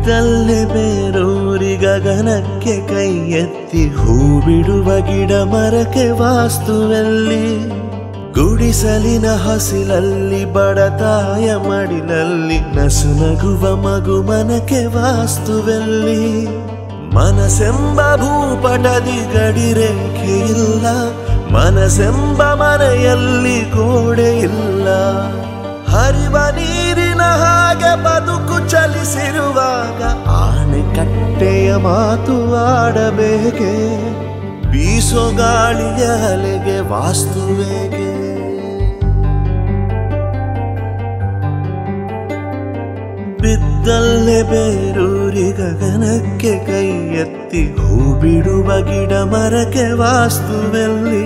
ಬಿದ್ದಲ್ಲೇ ಬೇರೂರಿ ಗಗನಕ್ಕೆ ಕೈ ಎತ್ತಿ ಹೂ ಬಿಡುವ ಗಿಡ ಮರಕ್ಕೆ ವಾಸ್ತುವೆಲ್ಲಿ ಗುಡಿಸಲಿನ ಹಸಿಲಲ್ಲಿ ಬಡತಾಯ ಮಡಿಲಲ್ಲಿ ನಸು ನಗುವ ಮಗು ಮನಕ್ಕೆ ವಾಸ್ತುವೆಲ್ಲಿ ಮನಸೆಂಬ ಭೂಪಟದಿ ಗಡಿರೇಖೆ ಇಲ್ಲ ಮನಸೆಂಬ ಮನೆಯಲ್ಲಿ ಗೋಡೆ ಇಲ್ಲ ಹರಿವ ನೀರಿನ ಹಾಗೆ ಬದುಕು ಚಲಿಸಿರುವಾಗ ಆಣೆಕಟ್ಟೆಯ ಮಾತು ಆಡಬೇಕೆ ಬೀಸೋ ಗಾಳಿಯ ಅಲೆಗೆ ವಾಸ್ತುವೇಗೆ ಬಿದ್ದಲ್ಲೇ ಬೇರೂರಿ ಗಗನಕ್ಕೆ ಕೈ ಎತ್ತಿ ಹೂ ಬಿಡುವ ಗಿಡ ಮರಕ್ಕೆ ವಾಸ್ತುವೆಲ್ಲಿ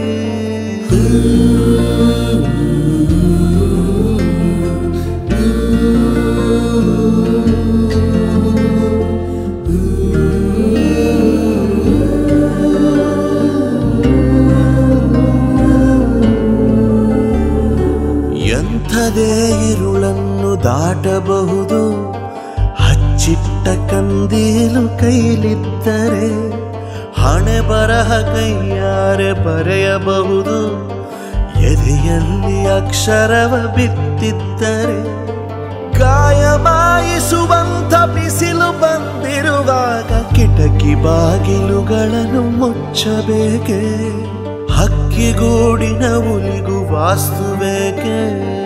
ಎಂಥದೇ ಇರುಳನ್ನು ದಾಟಬಹುದು ಹಚ್ಚಿಟ್ಟ ಕಂದೀಲು ಕೈಲಿದ್ದರೆ ಹಣೆ ಬರಹ ಕೈಯಾರೆ ಬರೆಯಬಹುದು ಎದೆಯಲ್ಲಿ ಅಕ್ಷರವ ಬಿತ್ತಿದ್ದರೆ ಗಾಯ ಮಾಯಿಸುವಂಥ ಬಿಸಿಲು ಬಂದಿರುವಾಗ ಕಿಟಕಿ ಬಾಗಿಲುಗಳನ್ನು ಮುಚ್ಚಬೇಕೆ ಹಕ್ಕಿಗೂಡಿನ ಉಲಿಗು ವಾಸ್ತುವೇಕೆ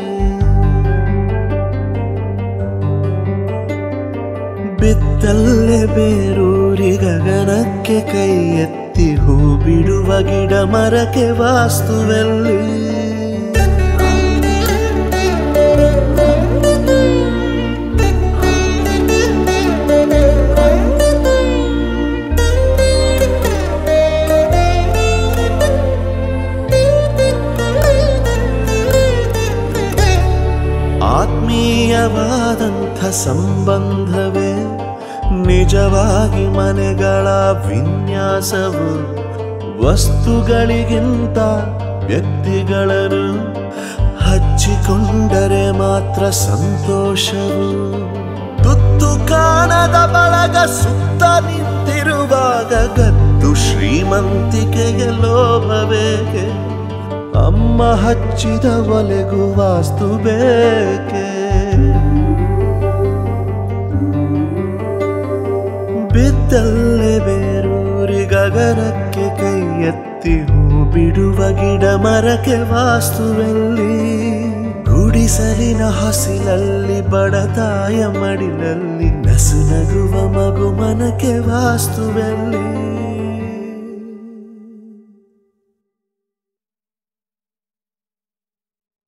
ಬಿತ್ತಲ್ಲೇ ಬೇರೂರಿ ಗಗನಕ್ಕೆ ಕೈ ಎತ್ತಿ ಹೂ ಬಿಡುವ ಗಿಡ ಮರಕ್ಕೆ ವಾಸ್ತುವೆಲ್ಲಿ ಆತ್ಮೀಯವಾದಂಥ ಸಂಬಂಧವೇ ನಿಜವಾಗಿ ಮನೆಗಳ ವಿನ್ಯಾಸವು ವಸ್ತುಗಳಿಗಿಂತ ವ್ಯಕ್ತಿಗಳನ್ನು ಹಚ್ಚಿಕೊಂಡರೆ ಮಾತ್ರ ಸಂತೋಷವು ತುತ್ತು ಕಾಣದ ಬಳಗ ಸುತ್ತ ನಿಂತಿರುವಾಗ ಗದ್ದು ಶ್ರೀಮಂತಿಕೆಯ ಲೋಭವೇಕೆ ಅಮ್ಮ ಹಚ್ಚಿದ ಒಲೆಗೂ ವಾಸ್ತು ಬೇಕೆ ಬಿದ್ದಲ್ಲೇ ಬೇರೂರಿ ಗಗನಕ್ಕೆ ಕೈ ಎತ್ತಿ ಹೂ ಬಿಡುವ ಗಿಡ ಮರಕ್ಕೆ ವಾಸ್ತುವೆಲ್ಲಿ ಗುಡಿಸಲಿನ ಹಸಿಲಲ್ಲಿ ಬಡತಾಯ ಮಡಿಲಲ್ಲಿ ನಸು ನಗುವ ಮಗು ಮನಕ್ಕೆ ವಾಸ್ತುವೆಲ್ಲಿ